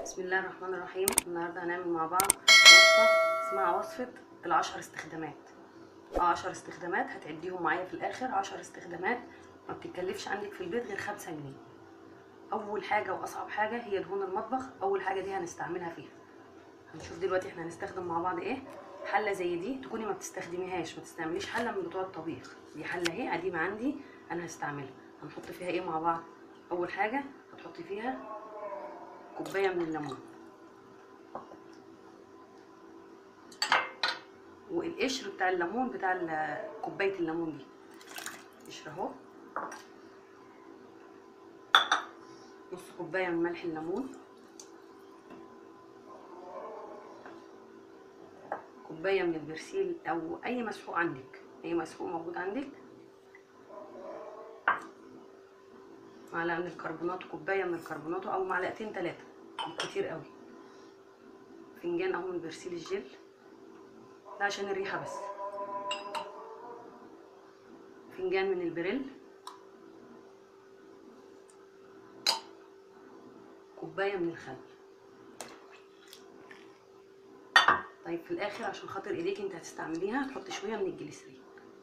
بسم الله الرحمن الرحيم النهارده هنعمل مع بعض وصفه اسمها وصفه العشر استخدامات اه عشر استخدامات هتعديهم معايا في الاخر عشر استخدامات ما بتتكلفش عندك في البيت غير خمسة جنيه اول حاجه واصعب حاجه هي دهون المطبخ اول حاجه دي هنستعملها فيها هنشوف دلوقتي احنا هنستخدم مع بعض ايه حله زي دي تكوني ما بتستخدميهاش ما تستعمليش حله من بتوع الطبيخ دي حله اهي قديمه عندي انا هستعملها هنحط فيها ايه مع بعض اول حاجه هتحطي فيها كوبايه من الليمون والقشر بتاع الليمون بتاع ال- كوبايه الليمون دي قشر اهو نص كوبايه من ملح الليمون كوبايه من البرسيل او اي مسحوق عندك اي مسحوق موجود عندك معلقه من الكربونات كوبايه من الكربونات او معلقتين ثلاثه كتير قوي فنجان اهو من برسيل الجل ده عشان الريحه بس فنجان من البريل كوبايه من الخل طيب في الاخر عشان خاطر ايديك انت هتستعمليها تحط شويه من الجليسرين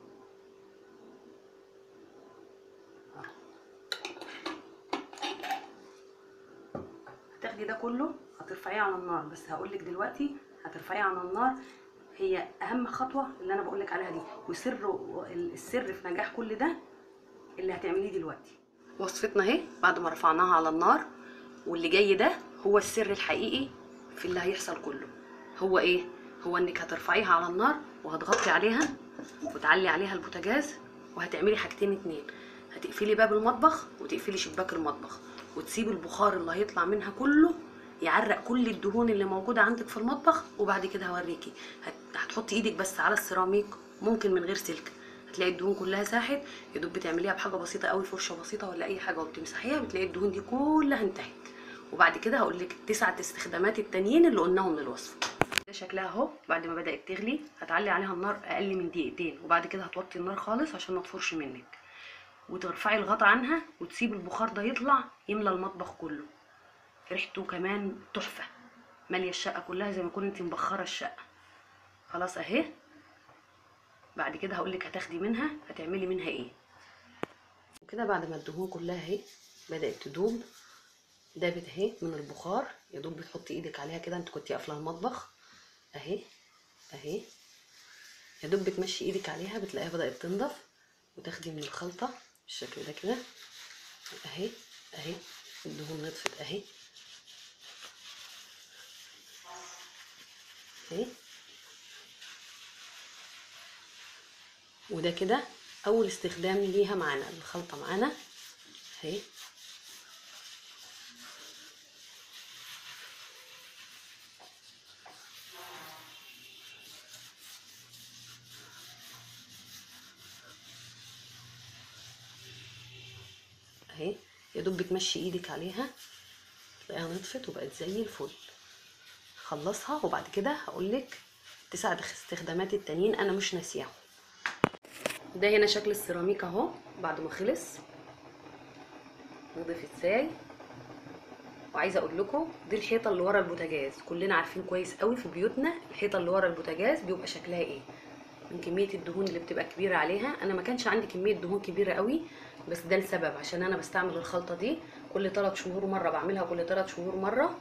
هتاخدي ده كله هترفعيه على النار بس هقولك دلوقتي هترفعيه على النار هي اهم خطوه اللي انا بقولك عليها دي وسر السر في نجاح كل ده اللي هتعمليه دلوقتي وصفتنا اهي بعد ما رفعناها على النار واللي جاي ده هو السر الحقيقي في اللي هيحصل كله هو ايه هو انك هترفعيها على النار وهتغطي عليها وتعلي عليها البوتاجاز وهتعملي حاجتين اتنين هتقفلي باب المطبخ وتقفلي شباك المطبخ وتسيبي البخار اللي هيطلع منها كله يعرق كل الدهون اللي موجوده عندك في المطبخ وبعد كده هوريكي هت- هتحطي ايدك بس على السيراميك ممكن من غير سلك هتلاقي الدهون كلها ساحت يا دوب بتعمليها بحاجه بسيطه قوي فرشه بسيطه ولا اي حاجه وبتمسحيها بتلاقي الدهون دي كلها انتهت وبعد كده هقول لك التسعه استخدامات التانيين اللي قلناهم من الوصفه ده شكلها اهو بعد ما بدات تغلي هتعلي عليها النار اقل من دقيقتين وبعد كده هتوطي النار خالص عشان ما تفرش منك وترفعي الغطا عنها وتسيب البخار ده يطلع يملى المطبخ كله ريحته كمان تحفه ماليه الشقه كلها زي ما كنت انت مبخره الشقه خلاص اهي بعد كده هقولك هتاخدي منها هتعملي منها ايه وكده بعد ما الدهون كلها اهي بدات تدوب دابت اهي من البخار يا دوب بتحطي ايدك عليها كده انت كنتي قافله المطبخ اهي اهي يا دوب بتمشي ايدك عليها بتلاقيها بدات تنضف وتاخدي من الخلطه بالشكل ده كده اهي اهي الدهون نطفت اهي اهي وده كده اول استخدام ليها معانا الخلطه معانا اهي اهي يا دوب بتمشي ايدك عليها تلاقيها نطفت وبقت زي الفل خلصها وبعد كده هقولك تسع استخدامات التانيين انا مش ناسياهم ده هنا شكل السيراميك اهو بعد ما خلص نضيف ازاي وعايزه اقول لكم دي الحيطه اللي ورا البوتاجاز كلنا عارفين كويس قوي في بيوتنا الحيطه اللي ورا البوتاجاز بيبقى شكلها ايه من كميه الدهون اللي بتبقى كبيره عليها انا ما كانش عندي كميه دهون كبيره قوي بس ده السبب عشان انا بستعمل الخلطه دي كل 3 شهور مره بعملها كل 3 شهور مره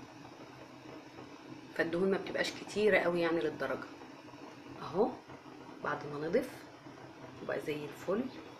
فالدهون ما بتبقاش كتيره قوي يعني للدرجه اهو بعد ما نضيف وبقى زي الفل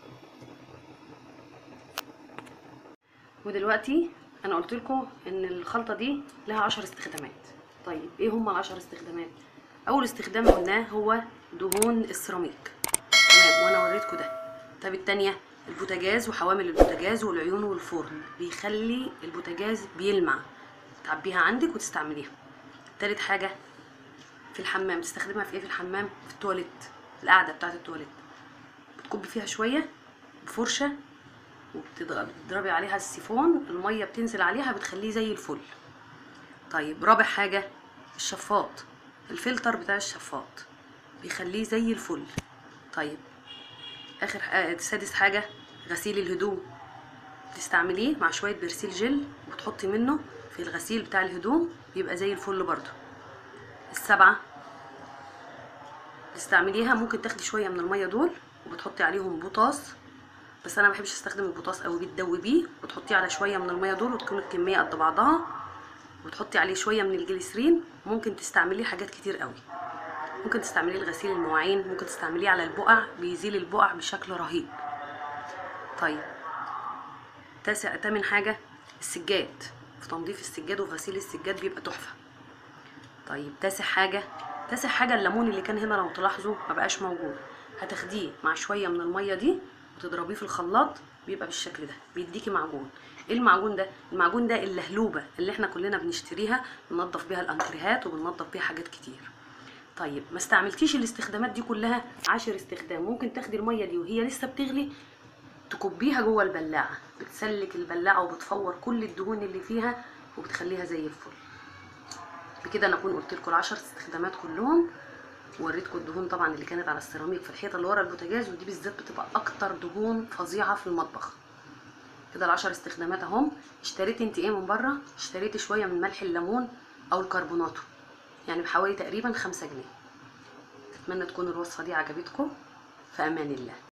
ودلوقتي انا قلت لكم ان الخلطه دي لها عشر استخدامات طيب ايه هم العشر استخدامات اول استخدام قلناه هو دهون السيراميك تمام وانا وريتكم ده طب التانية البوتاجاز وحوامل البوتاجاز والعيون والفرن بيخلي البوتاجاز بيلمع تعبيها عندك وتستعمليها تالت حاجة في الحمام تستخدمها في ايه في الحمام في التواليت القعدة بتاعة التواليت بتكبي فيها شوية بفرشة وبتضربي عليها السيفون المية بتنزل عليها بتخليه زي الفل طيب رابع حاجة الشفاط الفلتر بتاع الشفاط بيخليه زي الفل طيب اخر آه، سادس حاجة غسيل الهدوم تستعمليه مع شوية برسيل جل وتحطي منه في الغسيل بتاع الهدوم بيبقى زي الفل برضو السبعة تستعمليها ممكن تاخدي شوية من المية دول وبتحطي عليهم بوتاص بس انا ما بحبش استخدم البوتاص قوي بتدوبيه وتحطيه على شويه من الميه دول وتكون الكميه قد بعضها وتحطي عليه شويه من الجليسرين ممكن تستعمليه حاجات كتير قوي ممكن تستعمليه لغسيل المواعين ممكن تستعمليه على البقع بيزيل البقع بشكل رهيب طيب تاسع تامن حاجه السجاد في تنظيف السجاد وغسيل السجاد بيبقى تحفه طيب تاسع حاجه تاسع حاجه الليمون اللي كان هنا لو تلاحظوا ما بقاش موجود هتاخديه مع شويه من الميه دي وتضربيه في الخلاط بيبقى بالشكل ده بيديكي معجون ايه المعجون ده المعجون ده اللهلوبه اللي احنا كلنا بنشتريها بننضف بيها الانتريهات وبننضف بيها حاجات كتير طيب ما استعملتيش الاستخدامات دي كلها عشر استخدام ممكن تاخدي الميه دي وهي لسه بتغلي تكبيها جوه البلاعه بتسلك البلاعه وبتفور كل الدهون اللي فيها وبتخليها زي الفل بكده انا اكون قلت لكم العشر استخدامات كلهم ووريتكم الدهون طبعا اللي كانت على السيراميك في الحيطه اللي ورا البوتاجاز ودي بالذات بتبقى اكتر دهون فظيعه في المطبخ كده العشر استخدامات اهم اشتريتي انت ايه من بره اشتريتي شويه من ملح الليمون او الكربوناتو يعني بحوالي تقريبا خمسة جنيه اتمنى تكون الوصفه دي عجبتكم في امان الله